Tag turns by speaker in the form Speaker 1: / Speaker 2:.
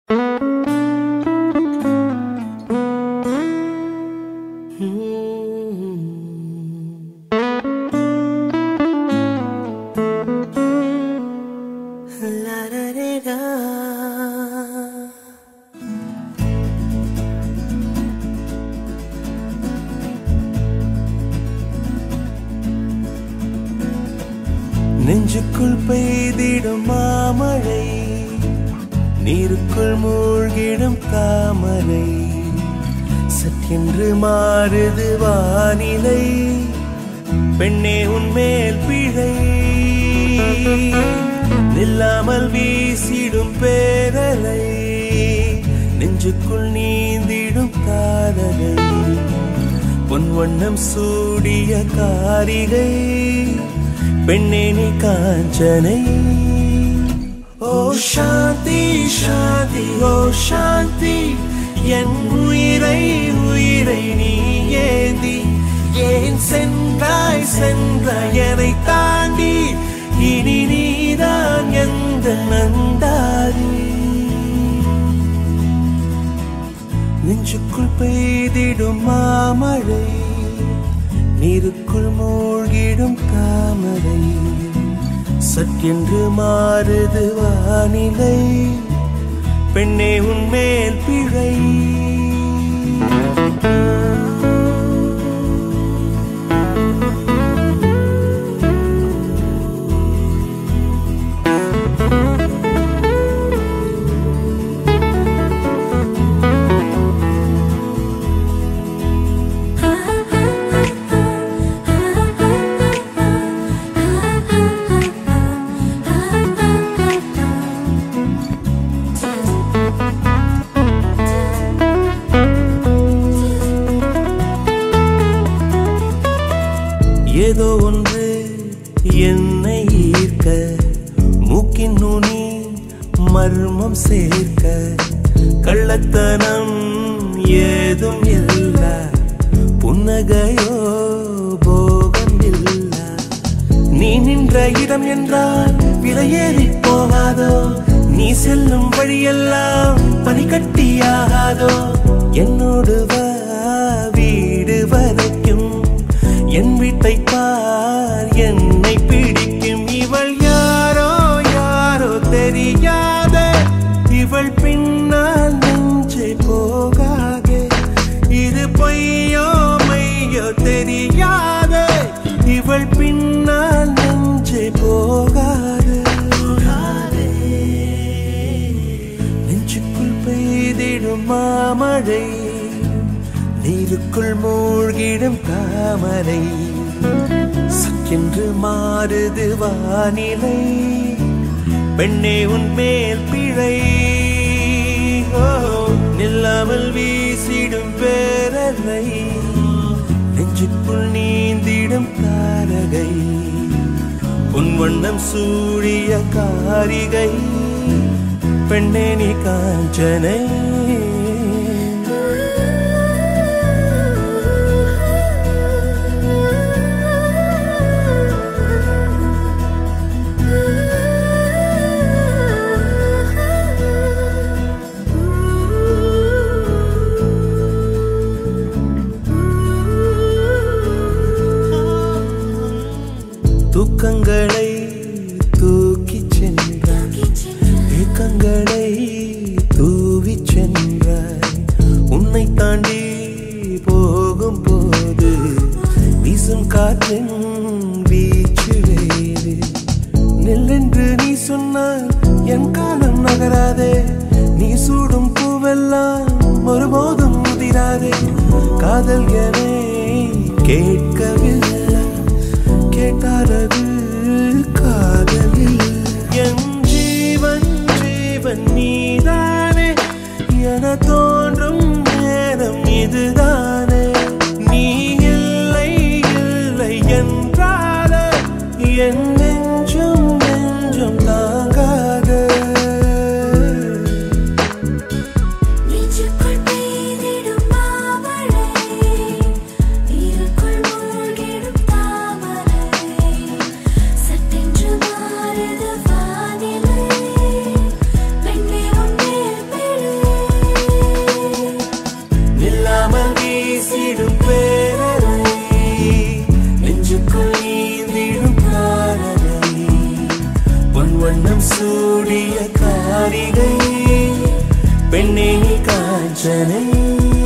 Speaker 1: நெஞ்சுக்குள் பெய்திடும் மாமழை நீருக்குள் மூழ்கிடும் தாமரை சற்றென்று மாறுது வானிலை பெண்ணே உன்மேல் பிழை நில்லாமல் வீசிடும் பேரலை நெஞ்சுக்குள் நீந்திடும் காதலை பொன் வண்ணம் சூடிய காரிகை பெண்ணே நீ காஞ்சனை ஓ சாந்தி சாந்தி ஓ சாந்தி என் உயிரை உயிரை நீ ஏந்தி ஏன் சென்றாய் சென்றாய் என்னை தாண்டி இனி நீதான் எந்த நந்தாரி நெஞ்சுக்குள் பெய்திடும் மாமழை நீருக்குள் மூழ்கிடும் தாமரை சற்றென்று மாறுது வானிலை பெண்ணே உன்மேல் பிழை ஏதோ ஒன்று என்னை ஈர்க்க மூக்கின் நுனி மர்மம் சேர்க்க கள்ளத்தனம் ஏதும் இல்ல புன்னகையோ போகம் இல்ல நீ நின்ற இடம் என்றால் விலையேறி போகாதோ நீ செல்லும் வழியெல்லாம் பனிக்கட்டியாகாதோ என்னோடு வா வீடு வரைக்கும் என் வீட்டை பார் என்னை பிடிக்கும் இவள் யாரோ யாரோ தெரியாத இவள் பின்னால் நெஞ்சை போகாதே இது பொய்யோ மையோ தெரியாத இவள் பின்னால் நெஞ்சை போகாது நெஞ்சுக்குள் பெய்திடும் மாமழை நீருக்குள் மூழ்கிடும் தாமரை சக்கென்று மாறுது வானிலை பெண்ணே உன் மேல் பிழை ஓ, நில்லாமல் வீசிடும் பேரலை நெஞ்சுக்குள் நீந்திடும் தாரகை உன் வண்ணம் சூடிய காரிகை பெண்ணே நீ காஞ்சனை தூக்கங்களை தூக்கிச் சென்றாய் ஏக்கங்களை தூவி சென்றாய் உன்னை தாண்டி போகும் போது வீசும் காற்றின் வீச்சு வேறு நெல்லென்று நீ சொன்னால் என் காலம் நகராதே நீ சூடும் பூவெல்லாம் ஒருபோதும் முதிராதே காதல் என கேட்கவில்லை கேட்டாரது காதலில் என் ஜீவன் ஜீவன் நீதானே என தோன்றும் நேரம் இதுதானே நீ இல்லை இல்லை என்றால என் நெஞ்சம் நெஞ்சம் தாங்காது
Speaker 2: நெஞ்சுக்குள் பெய்திடும் மாமழை நீருக்குள் மூழ்கிடும் தாமரை சட்டென்று மாறுது வானிலை பெண்ணே உன்மேல் பிழை
Speaker 1: வண்ணம் சூடிய காரிகை பெண்ணே காஞ்சனை